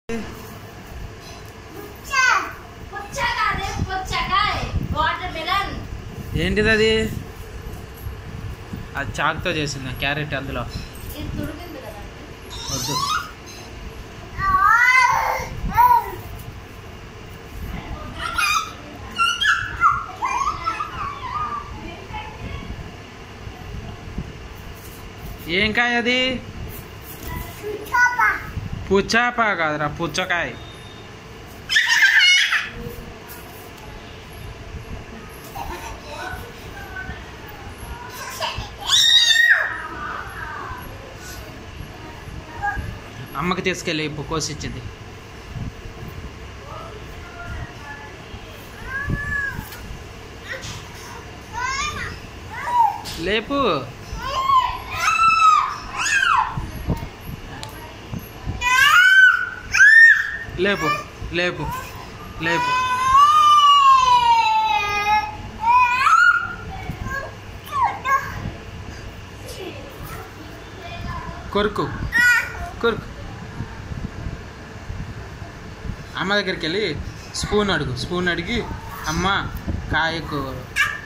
పుచ్చకాయ పుచ్చకాయ water melon ఏంటిది అది అది చాక్తో చేసింది క్యారెట్ అందులో ఇది తురిగింది కదా వద్దు ఏం కాయ అది పుచ్చాప కాదురా పుచ్చకాయ అమ్మకి తీసుకెళ్ళి ఇప్పుడు కోసిచ్చింది లేపు లేపు లేపు లేపు కొరుకు కొరుకు అమ్మ దగ్గరికి వెళ్ళి స్పూన్ అడుగు స్పూన్ అడిగి అమ్మ కాయ కూర